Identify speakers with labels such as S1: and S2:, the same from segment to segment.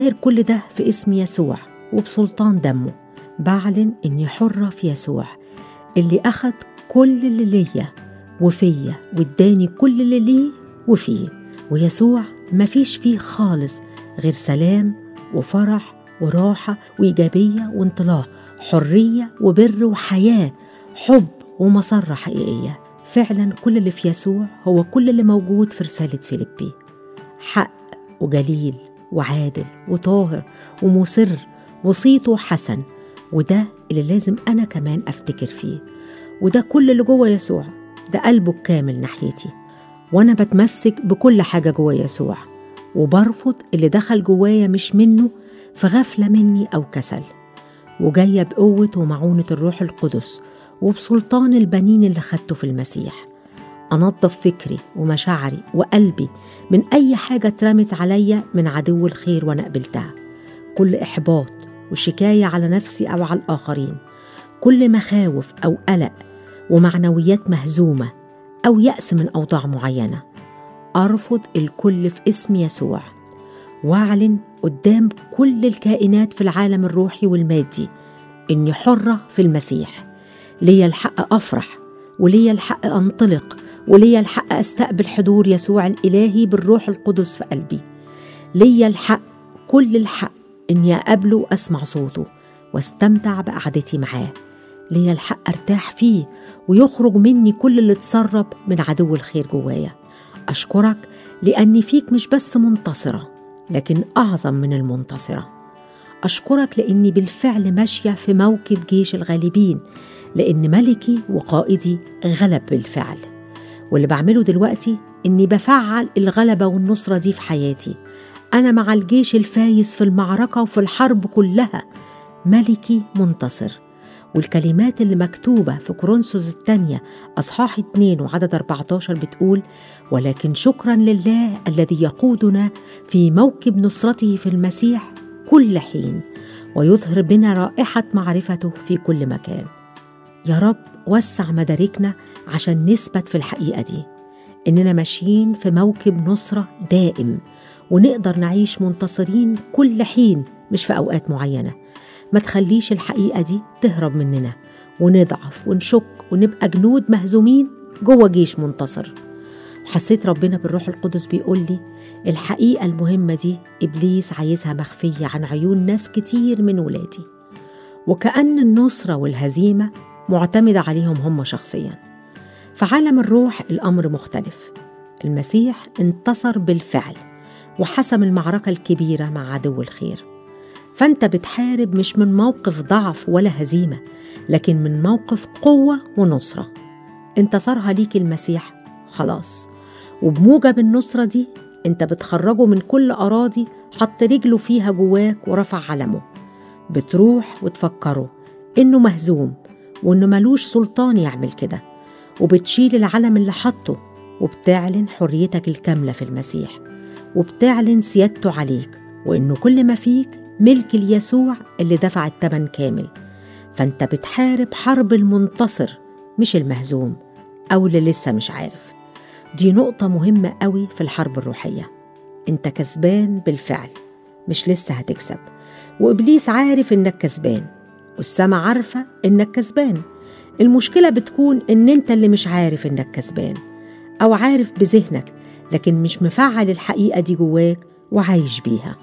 S1: غير كل ده في اسم يسوع وبسلطان دمه بعلن إني حرة في يسوع اللي أخد كل اللي ليا وفيا واداني كل اللي ليه وفيه ويسوع مفيش فيه خالص غير سلام وفرح وراحة وإيجابية وانطلاق حرية وبر وحياة حب ومسرة حقيقية فعلا كل اللي في يسوع هو كل اللي موجود في رسالة فيليبي حق وجليل وعادل وطاهر ومصر وصيته حسن وده اللي لازم أنا كمان أفتكر فيه وده كل اللي جوه يسوع ده قلبه الكامل ناحيتي وأنا بتمسك بكل حاجة جوه يسوع وبرفض اللي دخل جوايا مش منه في غفلة مني أو كسل وجاية بقوة ومعونة الروح القدس وبسلطان البنين اللي خدته في المسيح أنظف فكري ومشاعري وقلبي من أي حاجة اترمت عليا من عدو الخير وأنا قبلتها كل إحباط وشكاية على نفسي أو على الآخرين كل مخاوف أو قلق ومعنويات مهزومة أو يأس من أوضاع معينة أرفض الكل في اسم يسوع وأعلن قدام كل الكائنات في العالم الروحي والمادي إني حرة في المسيح ليا الحق أفرح وليا الحق أنطلق وليا الحق أستقبل حضور يسوع الإلهي بالروح القدس في قلبي ليا الحق كل الحق إني أقابله وأسمع صوته واستمتع بقعدتي معاه ليا الحق أرتاح فيه ويخرج مني كل اللي اتسرب من عدو الخير جوايا أشكرك لأني فيك مش بس منتصرة لكن أعظم من المنتصرة أشكرك لأني بالفعل ماشية في موكب جيش الغالبين لأن ملكي وقائدي غلب بالفعل واللي بعمله دلوقتي إني بفعل الغلبة والنصرة دي في حياتي أنا مع الجيش الفايز في المعركة وفي الحرب كلها ملكي منتصر والكلمات اللي مكتوبة في كورنثوس الثانية أصحاح 2 وعدد 14 بتقول ولكن شكرا لله الذي يقودنا في موكب نصرته في المسيح كل حين ويظهر بنا رائحة معرفته في كل مكان يا رب وسع مداركنا عشان نثبت في الحقيقة دي إننا ماشيين في موكب نصرة دائم ونقدر نعيش منتصرين كل حين مش في أوقات معينة ما تخليش الحقيقة دي تهرب مننا ونضعف ونشك ونبقى جنود مهزومين جوه جيش منتصر حسيت ربنا بالروح القدس بيقول لي الحقيقة المهمة دي إبليس عايزها مخفية عن عيون ناس كتير من ولادي وكأن النصرة والهزيمة معتمدة عليهم هم شخصيا في عالم الروح الأمر مختلف المسيح انتصر بالفعل وحسم المعركة الكبيرة مع عدو الخير فأنت بتحارب مش من موقف ضعف ولا هزيمة لكن من موقف قوة ونصرة انتصرها ليك المسيح خلاص وبموجب النصرة دي انت بتخرجه من كل أراضي حط رجله فيها جواك ورفع علمه بتروح وتفكره إنه مهزوم وإنه ملوش سلطان يعمل كده وبتشيل العلم اللي حطه وبتعلن حريتك الكاملة في المسيح وبتعلن سيادته عليك وإنه كل ما فيك ملك ليسوع اللي دفع التمن كامل فأنت بتحارب حرب المنتصر مش المهزوم أو اللي لسه مش عارف دي نقطة مهمة قوي في الحرب الروحية أنت كسبان بالفعل مش لسه هتكسب وإبليس عارف إنك كسبان والسما عارفة إنك كسبان المشكلة بتكون إن أنت اللي مش عارف إنك كسبان أو عارف بذهنك لكن مش مفعل الحقيقة دي جواك وعايش بيها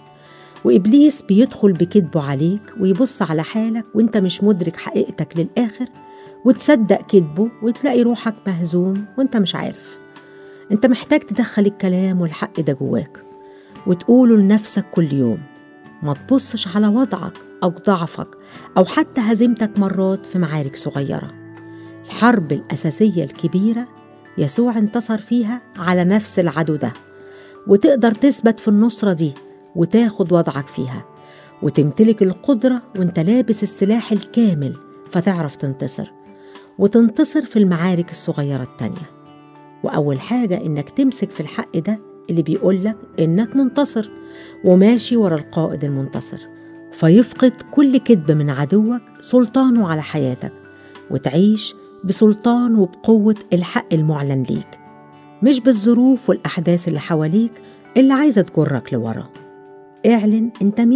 S1: وإبليس بيدخل بكذبه عليك ويبص على حالك وإنت مش مدرك حقيقتك للآخر وتصدق كذبه وتلاقي روحك مهزوم وإنت مش عارف أنت محتاج تدخل الكلام والحق ده جواك وتقوله لنفسك كل يوم ما تبصش على وضعك أو ضعفك أو حتى هزيمتك مرات في معارك صغيرة الحرب الأساسية الكبيرة يسوع انتصر فيها على نفس العدو ده وتقدر تثبت في النصرة دي وتاخد وضعك فيها وتمتلك القدرة وانت لابس السلاح الكامل فتعرف تنتصر وتنتصر في المعارك الصغيرة التانية وأول حاجة إنك تمسك في الحق ده اللي بيقولك إنك منتصر وماشي ورا القائد المنتصر فيفقد كل كذب من عدوك سلطانه على حياتك وتعيش بسلطان وبقوة الحق المعلن ليك مش بالظروف والأحداث اللي حواليك اللي عايزة تجرك لورا اعلن انت مين